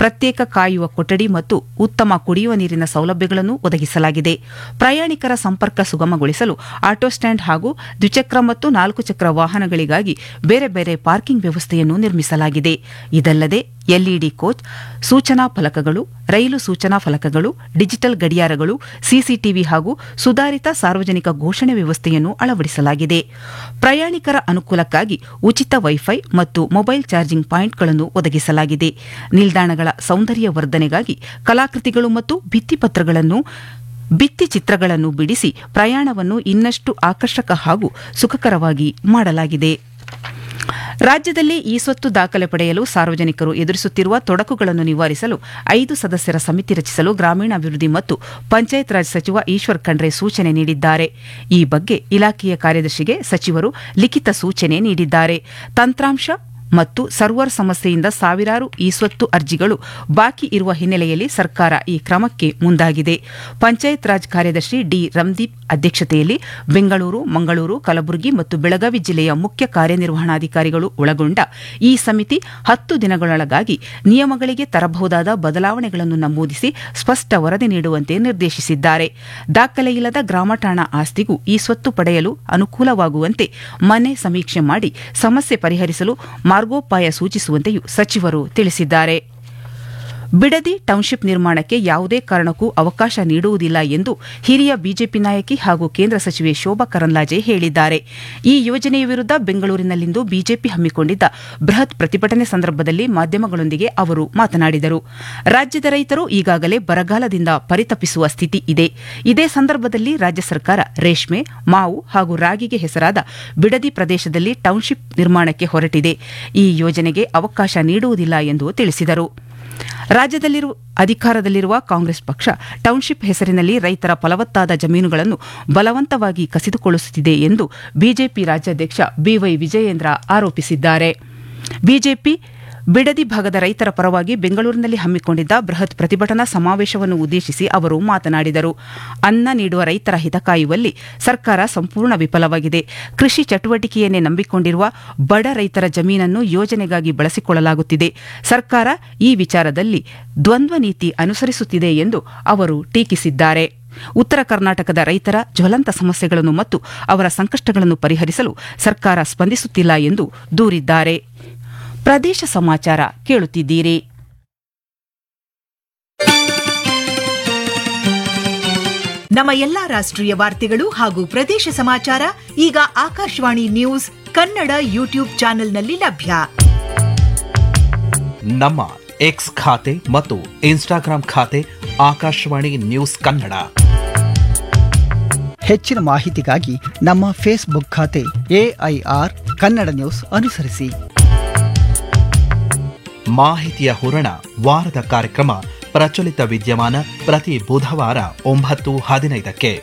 ಪ್ರತ್ಯೇಕ ಕಾಯುವ ಕೊಠಡಿ ಮತ್ತು ಉತ್ತಮ ಕುಡಿಯುವ ನೀರಿನ ಸೌಲಭ್ಯಗಳನ್ನು ಒದಗಿಸಲಾಗಿದೆ ಪ್ರಯಾಣಿಕರ ಸಂಪರ್ಕ ಸುಗಮಗೊಳಿಸಲು ಆಟೋ ಸ್ಟ್ಯಾಂಡ್ ಹಾಗೂ ದ್ವಿಚಕ್ರ ಮತ್ತು ನಾಲ್ಕು ಚಕ್ರ ವಾಹನಗಳಿಗಾಗಿ ಬೇರೆ ಬೇರೆ ಪಾರ್ಕಿಂಗ್ ವ್ಯವಸ್ಥೆಯನ್ನು ನಿರ್ಮಿಸಲಾಗಿದೆ ಇದಲ್ಲದೆ ಎಲ್ಇಡಿ ಕೋಚ್ ಸೂಚನಾ ಫಲಕಗಳು ರೈಲು ಸೂಚನಾ ಫಲಕಗಳು ಡಿಜಿಟಲ್ ಗಡಿಯಾರಗಳು ಸಿಸಿಟಿವಿ ಹಾಗೂ ಸುಧಾರಿತ ಸಾರ್ವಜನಿಕ ಘೋಷಣೆ ವ್ಯವಸ್ಥೆಯನ್ನು ಅಳವಡಿಸಲಾಗಿದೆ ಪ್ರಯಾಣಿಕರ ಅನುಕೂಲಕ್ಕಾಗಿ ಉಚಿತ ವೈಫೈ ಮತ್ತು ಮೊಬೈಲ್ ಚಾರ್ಜಿಂಗ್ ಪಾಯಿಂಟ್ಗಳನ್ನು ಒದಗಿಸಲಾಗಿದೆ ನಿಲ್ದಾಣಗಳ ಸೌಂದರ್ಯ ವರ್ಧನೆಗಾಗಿ ಕಲಾಕೃತಿಗಳು ಮತ್ತು ಭಿತ್ತಿಪತ್ರಗಳನ್ನು ಭಿತ್ತಿ ಚಿತ್ರಗಳನ್ನು ಬಿಡಿಸಿ ಪ್ರಯಾಣವನ್ನು ಇನ್ನಷ್ಟು ಆಕರ್ಷಕ ಹಾಗೂ ಸುಖಕರವಾಗಿ ಮಾಡಲಾಗಿದೆ ರಾಜ್ಯದಲ್ಲಿ ಈ ಸ್ವತ್ತು ದಾಖಲೆ ಪಡೆಯಲು ಸಾರ್ವಜನಿಕರು ಎದುರಿಸುತ್ತಿರುವ ತೊಡಕುಗಳನ್ನು ನಿವಾರಿಸಲು ಐದು ಸದಸ್ಯರ ಸಮಿತಿ ರಚಿಸಲು ಗ್ರಾಮೀಣಾಭಿವೃದ್ಧಿ ಮತ್ತು ಪಂಚಾಯತ್ ರಾಜ್ ಸಚಿವ ಈಶ್ವರ್ ಖಂಡ್ರೆ ಸೂಚನೆ ನೀಡಿದ್ದಾರೆ ಈ ಬಗ್ಗೆ ಇಲಾಖೆಯ ಕಾರ್ಯದರ್ಶಿಗೆ ಸಚಿವರು ಲಿಖಿತ ಸೂಚನೆ ನೀಡಿದ್ದಾರೆ ತಂತ್ರಾಂಶ ಮತ್ತು ಸರ್ವರ್ ಸಮಸ್ಯೆಯಿಂದ ಸಾವಿರಾರು ಈ ಸ್ವತ್ತು ಅರ್ಜಿಗಳು ಬಾಕಿ ಇರುವ ಹಿನ್ನೆಲೆಯಲ್ಲಿ ಸರ್ಕಾರ ಈ ಕ್ರಮಕ್ಕೆ ಮುಂದಾಗಿದೆ ಪಂಚಾಯತ್ ರಾಜ್ ಕಾರ್ಯದರ್ಶಿ ಡಿ ರಂದೀಪ್ ಅಧ್ಯಕ್ಷತೆಯಲ್ಲಿ ಬೆಂಗಳೂರು ಮಂಗಳೂರು ಕಲಬುರಗಿ ಮತ್ತು ಬೆಳಗಾವಿ ಜಿಲ್ಲೆಯ ಮುಖ್ಯ ಕಾರ್ಯನಿರ್ವಹಣಾಧಿಕಾರಿಗಳು ಒಳಗೊಂಡ ಈ ಸಮಿತಿ ಹತ್ತು ದಿನಗಳೊಳಗಾಗಿ ನಿಯಮಗಳಿಗೆ ತರಬಹುದಾದ ಬದಲಾವಣೆಗಳನ್ನು ನಮೂದಿಸಿ ಸ್ಪಷ್ಟ ವರದಿ ನೀಡುವಂತೆ ನಿರ್ದೇಶಿಸಿದ್ದಾರೆ ದಾಖಲೆಯಿಲ್ಲದ ಗ್ರಾಮ ಠಾಣಾ ಆಸ್ತಿಗೂ ಈ ಸ್ವತ್ತು ಪಡೆಯಲು ಅನುಕೂಲವಾಗುವಂತೆ ಮನೆ ಸಮೀಕ್ಷೆ ಮಾಡಿ ಸಮಸ್ಯೆ ಪರಿಹರಿಸಲು ಮಾರ್ಗೋಪಾಯ ಸೂಚಿಸುವಂತೆಯೂ ಸಚಿವರು ತಿಳಿಸಿದ್ದಾರೆ ಬಿಡದಿ ಟೌನ್ಶಿಪ್ ನಿರ್ಮಾಣಕ್ಕೆ ಯಾವುದೇ ಕಾರಣಕ್ಕೂ ಅವಕಾಶ ನೀಡುವುದಿಲ್ಲ ಎಂದು ಹಿರಿಯ ಬಿಜೆಪಿ ನಾಯಕಿ ಹಾಗೂ ಕೇಂದ್ರ ಸಚಿವೆ ಶೋಭಾ ಕರಂದ್ಲಾಜೆ ಹೇಳಿದ್ದಾರೆ ಈ ಯೋಜನೆಯ ವಿರುದ್ಧ ಬೆಂಗಳೂರಿನಲ್ಲಿಂದು ಬಿಜೆಪಿ ಹಮ್ಮಿಕೊಂಡಿದ್ದ ಬೃಹತ್ ಪ್ರತಿಭಟನೆ ಸಂದರ್ಭದಲ್ಲಿ ಮಾಧ್ಯಮಗಳೊಂದಿಗೆ ಅವರು ಮಾತನಾಡಿದರು ರಾಜ್ಯದ ರೈತರು ಈಗಾಗಲೇ ಬರಗಾಲದಿಂದ ಪರಿತಪಿಸುವ ಸ್ಥಿತಿ ಇದೆ ಇದೇ ಸಂದರ್ಭದಲ್ಲಿ ರಾಜ್ಯ ಸರ್ಕಾರ ರೇಷ್ಮೆ ಮಾವು ಹಾಗೂ ರಾಗಿಗೆ ಹೆಸರಾದ ಬಿಡದಿ ಪ್ರದೇಶದಲ್ಲಿ ಟೌನ್ಶಿಪ್ ನಿರ್ಮಾಣಕ್ಕೆ ಹೊರಟಿದೆ ಈ ಯೋಜನೆಗೆ ಅವಕಾಶ ನೀಡುವುದಿಲ್ಲ ಎಂದು ತಿಳಿಸಿದರು ರಾಜ್ಯದಲ್ಲಿರುವ ಅಧಿಕಾರದಲ್ಲಿರುವ ಕಾಂಗ್ರೆಸ್ ಪಕ್ಷ ಟೌನ್ಶಿಪ್ ಹೆಸರಿನಲ್ಲಿ ರೈತರ ಫಲವತ್ತಾದ ಜಮೀನುಗಳನ್ನು ಬಲವಂತವಾಗಿ ಕಸಿದುಕೊಳ್ಳುತ್ತಿದೆ ಎಂದು ಬಿಜೆಪಿ ರಾಜ್ಯಾಧ್ಯಕ್ಷ ಬಿವೈ ವಿಜಯೇಂದ್ರ ಆರೋಪಿಸಿದ್ದಾರೆ ಬಿಜೆಪಿ ಬಿಡದಿ ಭಾಗದ ರೈತರ ಪರವಾಗಿ ಬೆಂಗಳೂರಿನಲ್ಲಿ ಹಮ್ಮಿಕೊಂಡಿದ್ದ ಬೃಹತ್ ಪ್ರತಿಭಟನಾ ಸಮಾವೇಶವನ್ನು ಉದ್ದೇಶಿಸಿ ಅವರು ಮಾತನಾಡಿದರು ಅನ್ನ ನೀಡುವ ರೈತರ ಹಿತ ಕಾಯುವಲ್ಲಿ ಸರ್ಕಾರ ಸಂಪೂರ್ಣ ವಿಫಲವಾಗಿದೆ ಕೃಷಿ ಚಟುವಟಿಕೆಯನ್ನೇ ನಂಬಿಕೊಂಡಿರುವ ಬಡ ರೈತರ ಜಮೀನನ್ನು ಯೋಜನೆಗಾಗಿ ಬಳಸಿಕೊಳ್ಳಲಾಗುತ್ತಿದೆ ಸರ್ಕಾರ ಈ ವಿಚಾರದಲ್ಲಿ ದ್ವಂದ್ವ ನೀತಿ ಅನುಸರಿಸುತ್ತಿದೆ ಎಂದು ಅವರು ಟೀಕಿಸಿದ್ದಾರೆ ಉತ್ತರ ಕರ್ನಾಟಕದ ರೈತರ ಜ್ವಲಂತ ಸಮಸ್ಯೆಗಳನ್ನು ಮತ್ತು ಅವರ ಸಂಕಷ್ಟಗಳನ್ನು ಪರಿಹರಿಸಲು ಸರ್ಕಾರ ಸ್ಪಂದಿಸುತ್ತಿಲ್ಲ ಎಂದು ದೂರಿದ್ದಾರೆ ಪ್ರದೇಶ ಸಮಾಚಾರ ಕೇಳುತ್ತಿದ್ದೀರಿ ನಮ್ಮ ಎಲ್ಲಾ ರಾಷ್ಟ್ರೀಯ ವಾರ್ತೆಗಳು ಹಾಗೂ ಪ್ರದೇಶ ಸಮಾಚಾರ ಈಗ ಆಕಾಶವಾಣಿ ನ್ಯೂಸ್ ಕನ್ನಡ ಯೂಟ್ಯೂಬ್ ಚಾನೆಲ್ನಲ್ಲಿ ಲಭ್ಯ ನಮ್ಮ ಎಕ್ಸ್ ಖಾತೆ ಮತ್ತು ಇನ್ಸ್ಟಾಗ್ರಾಂ ಖಾತೆ ಆಕಾಶವಾಣಿ ನ್ಯೂಸ್ ಕನ್ನಡ ಹೆಚ್ಚಿನ ಮಾಹಿತಿಗಾಗಿ ನಮ್ಮ ಫೇಸ್ಬುಕ್ ಖಾತೆ ಎಐಆರ್ ಕನ್ನಡ ನ್ಯೂಸ್ ಅನುಸರಿಸಿ ಮಾಹಿತಿಯ ಹೂರಣ ವಾರದ ಕಾರ್ಯಕ್ರಮ ಪ್ರಚಲಿತ ವಿದ್ಯಮಾನ ಪ್ರತಿ ಬುಧವಾರ ಒಂಬತ್ತು ಹದಿನೈದಕ್ಕೆ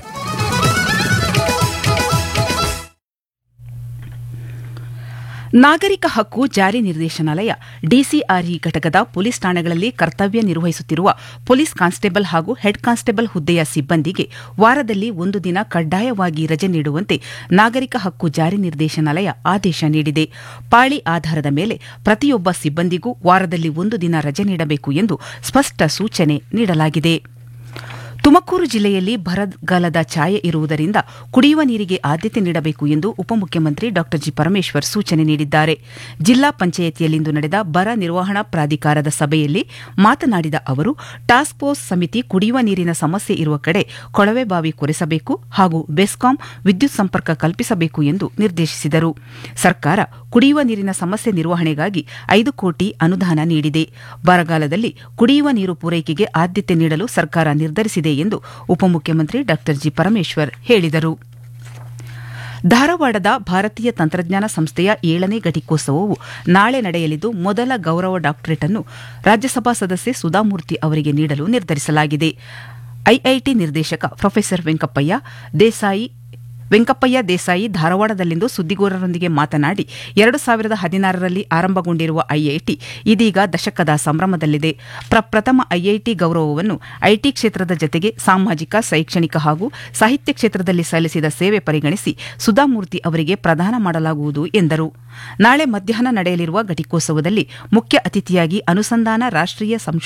ನಾಗರಿಕ ಹಕ್ಕು ಜಾರಿ ನಿರ್ದೇಶನಾಲಯ ಡಿಸಿಆರ್ಇ ಘಟಕದ ಪೊಲೀಸ್ ಠಾಣೆಗಳಲ್ಲಿ ಕರ್ತವ್ಯ ನಿರ್ವಹಿಸುತ್ತಿರುವ ಪೊಲೀಸ್ ಕಾನ್ಸ್ಟೇಬಲ್ ಹಾಗೂ ಹೆಡ್ ಕಾನ್ಸ್ಟೇಬಲ್ ಹುದ್ದೆಯ ಸಿಬ್ಬಂದಿಗೆ ವಾರದಲ್ಲಿ ಒಂದು ದಿನ ಕಡ್ಡಾಯವಾಗಿ ರಜೆ ನೀಡುವಂತೆ ನಾಗರಿಕ ಹಕ್ಕು ಜಾರಿ ನಿರ್ದೇಶನಾಲಯ ಆದೇಶ ನೀಡಿದೆ ಪಾಳಿ ಆಧಾರದ ಮೇಲೆ ಪ್ರತಿಯೊಬ್ಬ ಸಿಬ್ಬಂದಿಗೂ ವಾರದಲ್ಲಿ ಒಂದು ದಿನ ರಜೆ ನೀಡಬೇಕು ಎಂದು ಸ್ಪಷ್ಟ ಸೂಚನೆ ನೀಡಲಾಗಿದೆ ತುಮಕೂರು ಜಿಲ್ಲೆಯಲ್ಲಿ ಬರಗಾಲದ ಛಾಯೆ ಇರುವುದರಿಂದ ಕುಡಿಯುವ ನೀರಿಗೆ ಆದ್ಯತೆ ನೀಡಬೇಕು ಎಂದು ಉಪಮುಖ್ಯಮಂತ್ರಿ ಡಾ ಜಿ ಪರಮೇಶ್ವರ್ ಸೂಚನೆ ನೀಡಿದ್ದಾರೆ ಜಿಲ್ಲಾ ಪಂಚಾಯಿತಿಯಲ್ಲಿಂದು ನಡೆದ ಬರ ನಿರ್ವಹಣಾ ಪ್ರಾಧಿಕಾರದ ಸಭೆಯಲ್ಲಿ ಮಾತನಾಡಿದ ಅವರು ಟಾಸ್ಕ್ ಫೋರ್ಸ್ ಸಮಿತಿ ಕುಡಿಯುವ ನೀರಿನ ಸಮಸ್ಯೆ ಇರುವ ಕಡೆ ಕೊಳವೆ ಬಾವಿ ಕೊರೆಸಬೇಕು ಹಾಗೂ ಬೆಸ್ಕಾಂ ವಿದ್ಯುತ್ ಸಂಪರ್ಕ ಕಲ್ಪಿಸಬೇಕು ಎಂದು ನಿರ್ದೇಶಿಸಿದರು ಸರ್ಕಾರ ಕುಡಿಯುವ ನೀರಿನ ಸಮಸ್ಯೆ ನಿರ್ವಹಣೆಗಾಗಿ ಐದು ಕೋಟಿ ಅನುದಾನ ನೀಡಿದೆ ಬರಗಾಲದಲ್ಲಿ ಕುಡಿಯುವ ನೀರು ಪೂರೈಕೆಗೆ ಆದ್ಯತೆ ನೀಡಲು ಸರ್ಕಾರ ನಿರ್ಧರಿಸಿದೆ ಎಂದು ಉಪಮುಖ್ಯಮಂತ್ರಿ ಡಾ ಜಿ ಪರಮೇಶ್ವರ್ ಹೇಳಿದರು ಧಾರವಾಡದ ಭಾರತೀಯ ತಂತ್ರಜ್ಞಾನ ಸಂಸ್ಥೆಯ ಏಳನೇ ಘಟಿಕೋತ್ಸವವು ನಾಳೆ ನಡೆಯಲಿದ್ದು ಮೊದಲ ಗೌರವ ಡಾಕ್ಟರೇಟ್ ಅನ್ನು ರಾಜ್ಯಸಭಾ ಸದಸ್ಯೆ ಸುಧಾಮೂರ್ತಿ ಅವರಿಗೆ ನೀಡಲು ನಿರ್ಧರಿಸಲಾಗಿದೆ ಐಐಟಿ ನಿರ್ದೇಶಕ ಪ್ರೊಫೆಸರ್ ವೆಂಕಪ್ಪಯ್ಯ ದೇಸಾಯಿ ವೆಂಕಪ್ಪಯ್ಯ ದೇಸಾಯಿ ಧಾರವಾಡದಲ್ಲಿಂದು ಸುದ್ದಿಗೋರರೊಂದಿಗೆ ಮಾತನಾಡಿ ಎರಡು ಸಾವಿರದ ಹದಿನಾರರಲ್ಲಿ ಆರಂಭಗೊಂಡಿರುವ ಐಐಟಿ ಇದೀಗ ದಶಕದ ಸಂಭ್ರಮದಲ್ಲಿದೆ ಪ್ರಪ್ರಥಮ ಐಐಟಿ ಗೌರವವನ್ನು ಐಟಿ ಕ್ಷೇತ್ರದ ಜತೆಗೆ ಸಾಮಾಜಿಕ ಶೈಕ್ಷಣಿಕ ಹಾಗೂ ಸಾಹಿತ್ಯ ಕ್ಷೇತ್ರದಲ್ಲಿ ಸಲ್ಲಿಸಿದ ಸೇವೆ ಪರಿಗಣಿಸಿ ಸುಧಾಮೂರ್ತಿ ಅವರಿಗೆ ಪ್ರದಾನ ಮಾಡಲಾಗುವುದು ಎಂದರು ನಾಳೆ ಮಧ್ಯಾಹ್ನ ನಡೆಯಲಿರುವ ಘಟಿಕೋತ್ಸವದಲ್ಲಿ ಮುಖ್ಯ ಅತಿಥಿಯಾಗಿ ಅನುಸಂಧಾನ ರಾಷ್ಟೀಯ